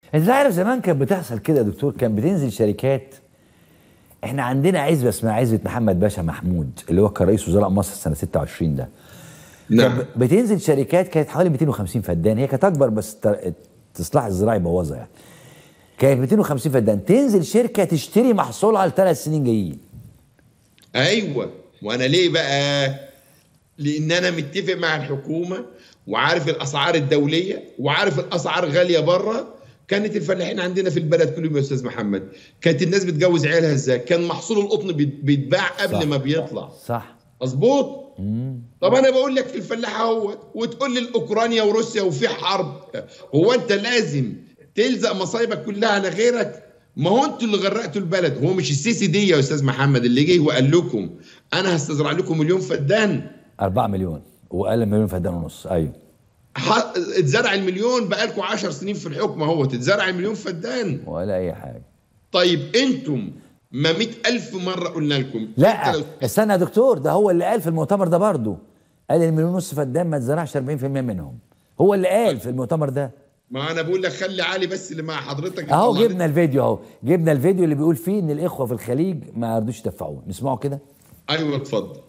انت عارف زمان كانت بتحصل كده يا دكتور كان بتنزل شركات احنا عندنا عزبه اسمها عزبه محمد باشا محمود اللي هو كان رئيس وزراء مصر سنه 26 ده نعم كانت بتنزل شركات كانت حوالي 250 فدان هي كانت اكبر بس الت- التصلاح الزراعي بوظها يعني كانت 250 فدان تنزل شركه تشتري محصولها لثلاث سنين جايين ايوه وانا ليه بقى لان انا متفق مع الحكومه وعارف الاسعار الدوليه وعارف الاسعار غاليه بره كانت الفلاحين عندنا في البلد كلهم يا استاذ محمد كانت الناس بتجوز عيالها ازاي كان محصول القطن بيت- بيتباع قبل صح. ما بيطلع صح مظبوط طب انا بقول لك في الفلاحه اهوت وتقول لي اوكرانيا وروسيا وفي حرب هو انت لازم تلزق مصايبك كلها على غيرك ما هو انتوا اللي غرقتوا البلد هو مش السيسي دي يا استاذ محمد اللي جه وقال لكم انا هستزرع لكم مليون فدان 4 مليون واقل من مليون فدان ونص ايوه ح- اتزرع المليون بقالكم 10 سنين في الحكم اهو تتزرع المليون فدان ولا اي حاجه طيب انتم ما مئة ألف مرة قلنا لكم أنت لا لو- استنى يا دكتور ده هو اللي قال في المؤتمر ده برضه قال المليون ونص فدان ما تزرعش 40% منهم هو اللي قال في المؤتمر ده ما انا بقول لك خلي علي بس اللي مع حضرتك اهو يطلع جبنا الفيديو اهو جبنا الفيديو اللي بيقول فيه ان الاخوه في الخليج ما يرضوش يدفعوه نسمعه كده ايوه اتفضل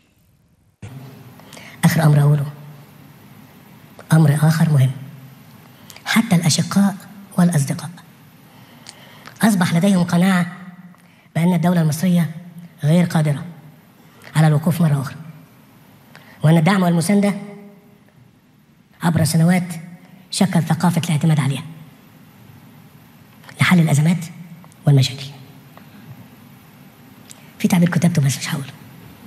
آخر أمر أقوله أمر آخر مهم حتى الأشقاء والأصدقاء أصبح لديهم قناعة بأن الدولة المصرية غير قادرة على الوقوف مرة أخرى وأن الدعم والمساندة عبر سنوات شكل ثقافة الاعتماد عليها لحل الأزمات والمشاكل في تعبير كتبته بس مش هقوله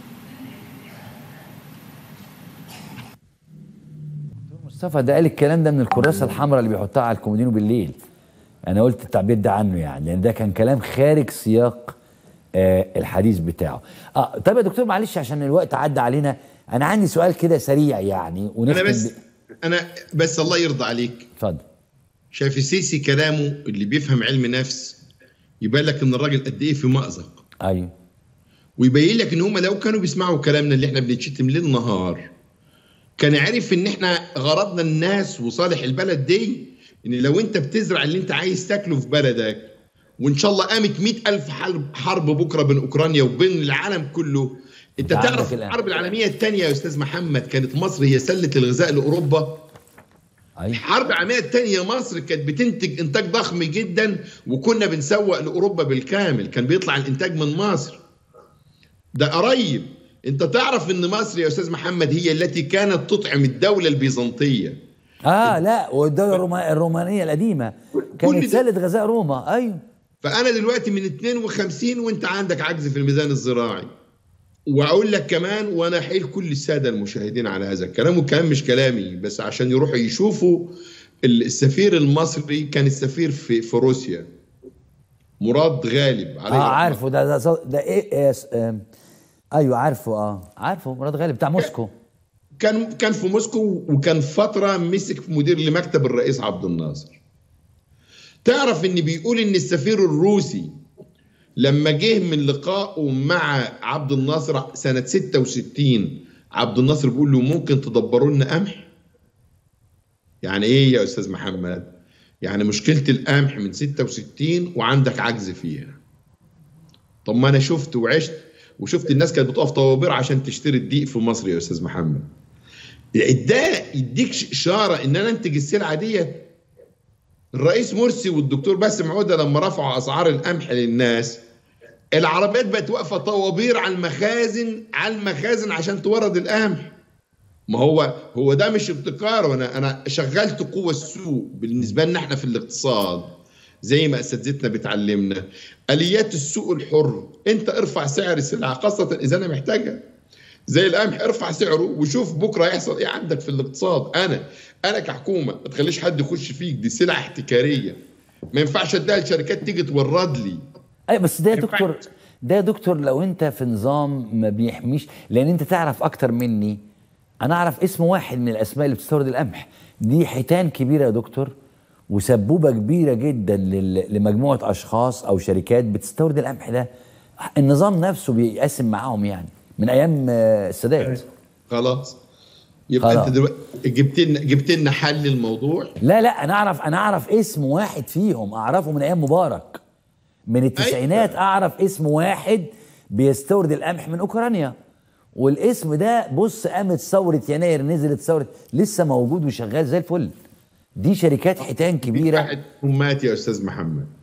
مصطفى ده قال الكلام ده من الكراسه الحمراء اللي بيحطها على الكومودينو بالليل انا قلت التعبير ده عنه يعني لان ده كان كلام خارج سياق آه الحديث بتاعه اه طب يا دكتور معلش عشان الوقت عدى علينا انا عندي سؤال كده سريع يعني انا ونختم بس ب- انا بس الله يرضى عليك اتفضل شايف السيسي كلامه اللي بيفهم علم نفس يبين لك ان الراجل قد ايه في مأزق ايوه ويبين لك ان هم لو كانوا بيسمعوا كلامنا اللي احنا بنتشتم ليل نهار كان عارف ان احنا غرضنا الناس وصالح البلد دي ان لو انت بتزرع اللي انت عايز تاكله في بلدك وان شاء الله قامت مئة ألف حرب, حرب بكره بين اوكرانيا وبين العالم كله انت أنت تعرف عندك الآن. الحرب العالميه الثانيه يا استاذ محمد كانت مصر هي سله الغذاء لاوروبا ايوه الحرب العالميه الثانيه مصر كانت بتنتج انتاج ضخم جدا وكنا بنسوق لاوروبا بالكامل كان بيطلع الانتاج من مصر ده قريب انت تعرف ان مصر يا استاذ محمد هي التي كانت تطعم الدوله البيزنطيه اه لا والدوله الروما- الرومانيه القديمه كانت ده- سله غذاء روما ايوه فانا دلوقتي من 52 وانت عندك عجز في الميزان الزراعي واقول لك كمان وانا احيل كل الساده المشاهدين على هذا الكلام والكلام مش كلامي بس عشان يروحوا يشوفوا السفير المصري كان السفير في في روسيا مراد غالب عليه اه رحمة عارفه ده ده, ده, ده ايه, إيه س- آم، ايوه عارفه اه عارفه مراد غالب بتاع موسكو كان كان في موسكو وكان فتره مسك مدير لمكتب الرئيس عبد الناصر تعرف ان بيقول ان السفير الروسي لما جه من لقائه مع عبد الناصر سنه 66 عبد الناصر بيقول له ممكن تدبروا لنا قمح يعني ايه يا استاذ محمد يعني مشكله القمح من 66 وعندك عجز فيها طب ما انا شفت وعشت وشفت الناس كانت بتقف طوابير عشان تشتري الدقيق في مصر يا استاذ محمد ده يديك اشاره ان انا انتج السلعه ديت الرئيس مرسي والدكتور باسم عوده لما رفعوا اسعار القمح للناس العربيات بقت واقفه طوابير على المخازن على المخازن عشان تورد القمح ما هو هو ده مش ابتكار وانا انا شغلت قوه السوق بالنسبه لنا احنا في الاقتصاد زي ما اساتذتنا بتعلمنا اليات السوق الحر انت ارفع سعر السلعه خاصه اذا انا محتاجها زي القمح ارفع سعره وشوف بكره هيحصل ايه عندك في الاقتصاد انا انا كحكومه ما تخليش حد يخش فيك دي سلعه احتكاريه ما ينفعش اديها لشركات تيجي تورد لي اي بس ده يا ما ينفعش. دكتور ده يا دكتور لو انت في نظام ما بيحميش لان انت تعرف اكتر مني انا اعرف اسم واحد من الاسماء اللي بتستورد القمح دي حيتان كبيره يا دكتور وسبوبه كبيره جدا لل- لمجموعه اشخاص او شركات بتستورد القمح ده النظام نفسه بيقسم معاهم يعني من ايام آه، السادات خلاص يبقى خلاص. انت دلوقتي جبت لنا جبت لنا حل الموضوع لا لا انا اعرف انا اعرف اسم واحد فيهم اعرفه من ايام مبارك من التسعينات اعرف اسم واحد بيستورد القمح من اوكرانيا والاسم ده بص قامت ثوره يناير نزلت ثوره لسه موجود وشغال زي الفل دي شركات حيتان كبيره واحد مات يا استاذ محمد